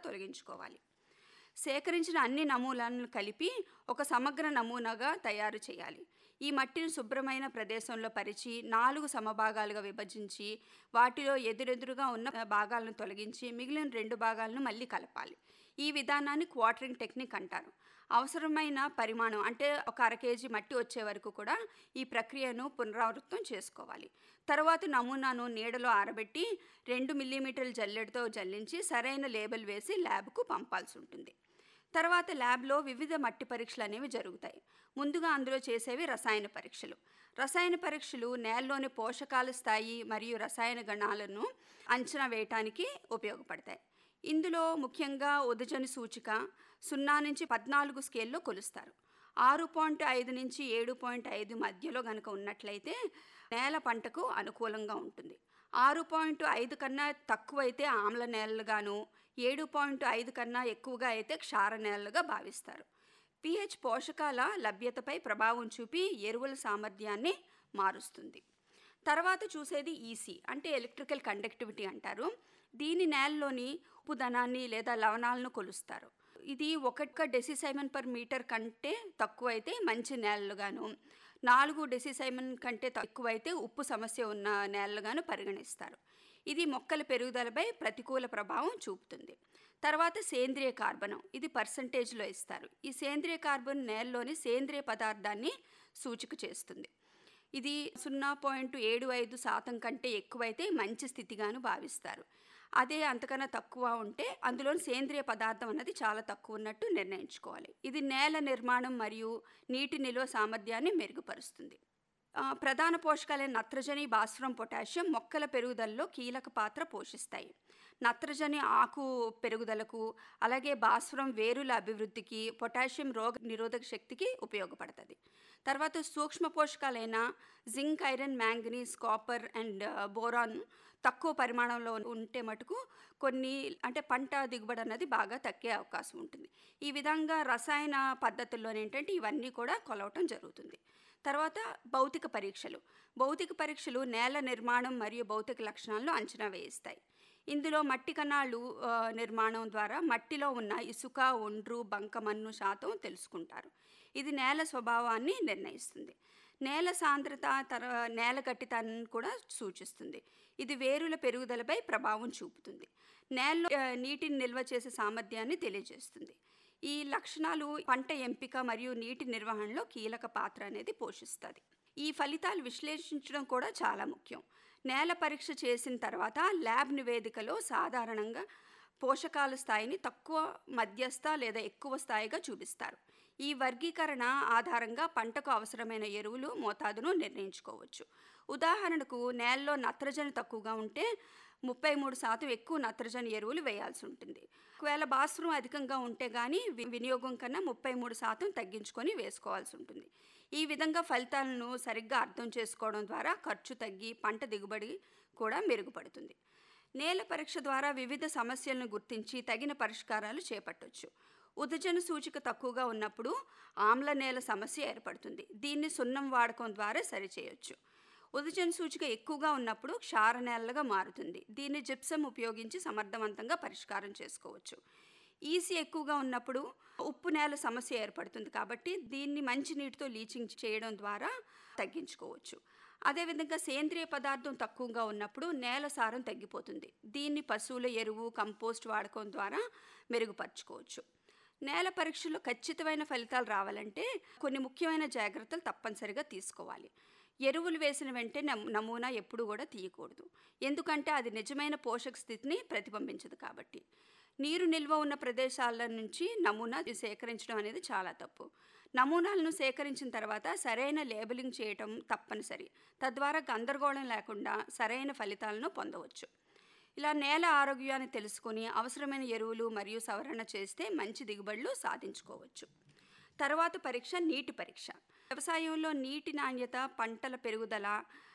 తొలగించుకోవాలి సేకరించిన అన్ని నమూనాలను కలిపి ఒక సమగ్ర నమూనాగా తయారు చేయాలి ఈ మట్టిని శుభ్రమైన ప్రదేశంలో పరిచి నాలుగు సమభాగాలుగా విభజించి వాటిలో ఎదురెదురుగా ఉన్న భాగాలను తొలగించి మిగిలిన రెండు భాగాలను మళ్ళీ కలపాలి ఈ విధానాన్ని క్వార్టరింగ్ టెక్నిక్ అంటారు అవసరమైన పరిమాణం అంటే ఒక అర కేజీ మట్టి వచ్చే వరకు కూడా ఈ ప్రక్రియను పునరావృతం చేసుకోవాలి తర్వాత నమూనాను నీడలో ఆరబెట్టి రెండు మిల్లీమీటర్ల జల్లెడతో జల్లించి సరైన లేబుల్ వేసి ల్యాబ్కు పంపాల్సి ఉంటుంది తర్వాత ల్యాబ్లో వివిధ మట్టి పరీక్షలు అనేవి జరుగుతాయి ముందుగా అందులో చేసేవి రసాయన పరీక్షలు రసాయన పరీక్షలు నేలలోని పోషకాల స్థాయి మరియు రసాయన గణాలను అంచనా వేయటానికి ఉపయోగపడతాయి ఇందులో ముఖ్యంగా ఉదజని సూచిక సున్నా నుంచి పద్నాలుగు స్కేల్లో కొలుస్తారు ఆరు పాయింట్ ఐదు నుంచి ఏడు పాయింట్ ఐదు మధ్యలో కనుక ఉన్నట్లయితే నేల పంటకు అనుకూలంగా ఉంటుంది ఆరు పాయింట్ ఐదు కన్నా తక్కువైతే ఆమ్ల నేలలుగాను ఏడు పాయింట్ ఐదు కన్నా ఎక్కువగా అయితే క్షార నేలలుగా భావిస్తారు పిహెచ్ పోషకాల లభ్యతపై ప్రభావం చూపి ఎరువుల సామర్థ్యాన్ని మారుస్తుంది తర్వాత చూసేది ఈసీ అంటే ఎలక్ట్రికల్ కండక్టివిటీ అంటారు దీని నేలలోని ఉప్పుదనాన్ని లేదా లవణాలను కొలుస్తారు ఇది ఒక డెసిసైమన్ పర్ మీటర్ కంటే తక్కువైతే మంచి నేలలుగాను నాలుగు డెసిసైమన్ కంటే తక్కువైతే ఉప్పు సమస్య ఉన్న నేలలుగాను పరిగణిస్తారు ఇది మొక్కల పెరుగుదలపై ప్రతికూల ప్రభావం చూపుతుంది తర్వాత సేంద్రియ కార్బనం ఇది పర్సంటేజ్లో ఇస్తారు ఈ సేంద్రియ కార్బన్ నేలలోని సేంద్రియ పదార్థాన్ని సూచిక చేస్తుంది ఇది సున్నా పాయింట్ ఏడు ఐదు శాతం కంటే ఎక్కువైతే మంచి స్థితిగాను భావిస్తారు అదే అంతకన్నా తక్కువ ఉంటే అందులో సేంద్రియ పదార్థం అన్నది చాలా తక్కువ ఉన్నట్టు నిర్ణయించుకోవాలి ఇది నేల నిర్మాణం మరియు నీటి నిల్వ సామర్థ్యాన్ని మెరుగుపరుస్తుంది ప్రధాన పోషకాలైన నత్రజని భాస్వరం పొటాషియం మొక్కల పెరుగుదలలో కీలక పాత్ర పోషిస్తాయి నత్రజని ఆకు పెరుగుదలకు అలాగే భాస్వరం వేరుల అభివృద్ధికి పొటాషియం రోగ నిరోధక శక్తికి ఉపయోగపడుతుంది తర్వాత సూక్ష్మ పోషకాలైన zinc iron manganese copper and boron తక్కువ పరిమాణంలో ఉంటే మటుకు కొన్ని అంటే పంట దిగుబడి అన్నది బాగా తగ్గే అవకాశం ఉంటుంది ఈ విధంగా రసాయన పద్ధతుల్లో ఏంటంటే ఇవన్నీ కూడా కొలవటం జరుగుతుంది తర్వాత భౌతిక పరీక్షలు భౌతిక పరీక్షలు నేల నిర్మాణం మరియు భౌతిక లక్షణాలను అంచనా వేయిస్తాయి ఇందులో మట్టి కణాలు నిర్మాణం ద్వారా మట్టిలో ఉన్న ఇసుక ఒండ్రు బంకమన్ను శాతం తెలుసుకుంటారు ఇది నేల స్వభావాన్ని నిర్ణయిస్తుంది నేల సాంద్రత తర నేల గట్టితనాన్ని కూడా సూచిస్తుంది ఇది వేరుల పెరుగుదలపై ప్రభావం చూపుతుంది నేలలో నీటిని నిల్వ చేసే సామర్థ్యాన్ని తెలియజేస్తుంది ఈ లక్షణాలు పంట ఎంపిక మరియు నీటి నిర్వహణలో కీలక పాత్ర అనేది పోషిస్తుంది ఈ ఫలితాలు విశ్లేషించడం కూడా చాలా ముఖ్యం నేల పరీక్ష చేసిన తర్వాత ల్యాబ్ నివేదికలో సాధారణంగా పోషకాల స్థాయిని తక్కువ మధ్యస్థ లేదా ఎక్కువ స్థాయిగా చూపిస్తారు ఈ వర్గీకరణ ఆధారంగా పంటకు అవసరమైన ఎరువులు మోతాదును నిర్ణయించుకోవచ్చు ఉదాహరణకు నేలలో నత్రజని తక్కువగా ఉంటే ముప్పై మూడు శాతం ఎక్కువ నత్రజని ఎరువులు వేయాల్సి ఉంటుంది ఒకవేళ భాస్వరం అధికంగా ఉంటే కానీ వినియోగం కన్నా ముప్పై మూడు శాతం తగ్గించుకొని వేసుకోవాల్సి ఉంటుంది ఈ విధంగా ఫలితాలను సరిగ్గా అర్థం చేసుకోవడం ద్వారా ఖర్చు తగ్గి పంట దిగుబడి కూడా మెరుగుపడుతుంది నేల పరీక్ష ద్వారా వివిధ సమస్యలను గుర్తించి తగిన పరిష్కారాలు చేపట్టవచ్చు ఉదజన సూచిక తక్కువగా ఉన్నప్పుడు ఆమ్ల నేల సమస్య ఏర్పడుతుంది దీన్ని సున్నం వాడకం ద్వారా సరిచేయొచ్చు ఉదజన సూచిక ఎక్కువగా ఉన్నప్పుడు క్షార నేలగా మారుతుంది దీన్ని జిప్సం ఉపయోగించి సమర్థవంతంగా పరిష్కారం చేసుకోవచ్చు ఈసీ ఎక్కువగా ఉన్నప్పుడు ఉప్పు నేల సమస్య ఏర్పడుతుంది కాబట్టి దీన్ని మంచి నీటితో లీచింగ్ చేయడం ద్వారా తగ్గించుకోవచ్చు అదేవిధంగా సేంద్రియ పదార్థం తక్కువగా ఉన్నప్పుడు నేల సారం తగ్గిపోతుంది దీన్ని పశువుల ఎరువు కంపోస్ట్ వాడకం ద్వారా మెరుగుపరచుకోవచ్చు నేల పరీక్షలో ఖచ్చితమైన ఫలితాలు రావాలంటే కొన్ని ముఖ్యమైన జాగ్రత్తలు తప్పనిసరిగా తీసుకోవాలి ఎరువులు వేసిన వెంటనే నమూనా ఎప్పుడు కూడా తీయకూడదు ఎందుకంటే అది నిజమైన పోషక స్థితిని ప్రతిబింబించదు కాబట్టి నీరు నిల్వ ఉన్న ప్రదేశాల నుంచి నమూనా సేకరించడం అనేది చాలా తప్పు నమూనాలను సేకరించిన తర్వాత సరైన లేబులింగ్ చేయటం తప్పనిసరి తద్వారా గందరగోళం లేకుండా సరైన ఫలితాలను పొందవచ్చు ఇలా నేల ఆరోగ్యాన్ని తెలుసుకుని అవసరమైన ఎరువులు మరియు సవరణ చేస్తే మంచి దిగుబడులు సాధించుకోవచ్చు తర్వాత పరీక్ష నీటి పరీక్ష వ్యవసాయంలో నీటి నాణ్యత పంటల పెరుగుదల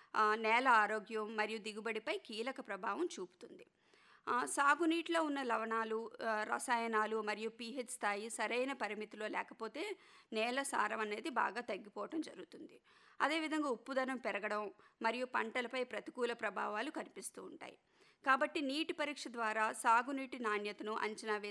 నేల ఆరోగ్యం మరియు దిగుబడిపై కీలక ప్రభావం చూపుతుంది సాగునీటిలో ఉన్న లవణాలు రసాయనాలు మరియు పీహెచ్ స్థాయి సరైన పరిమితిలో లేకపోతే నేల సారం అనేది బాగా తగ్గిపోవడం జరుగుతుంది అదేవిధంగా ఉప్పుదనం పెరగడం మరియు పంటలపై ప్రతికూల ప్రభావాలు కనిపిస్తూ ఉంటాయి కాబట్టి నీటి పరీక్ష ద్వారా సాగునీటి నాణ్యతను అంచనా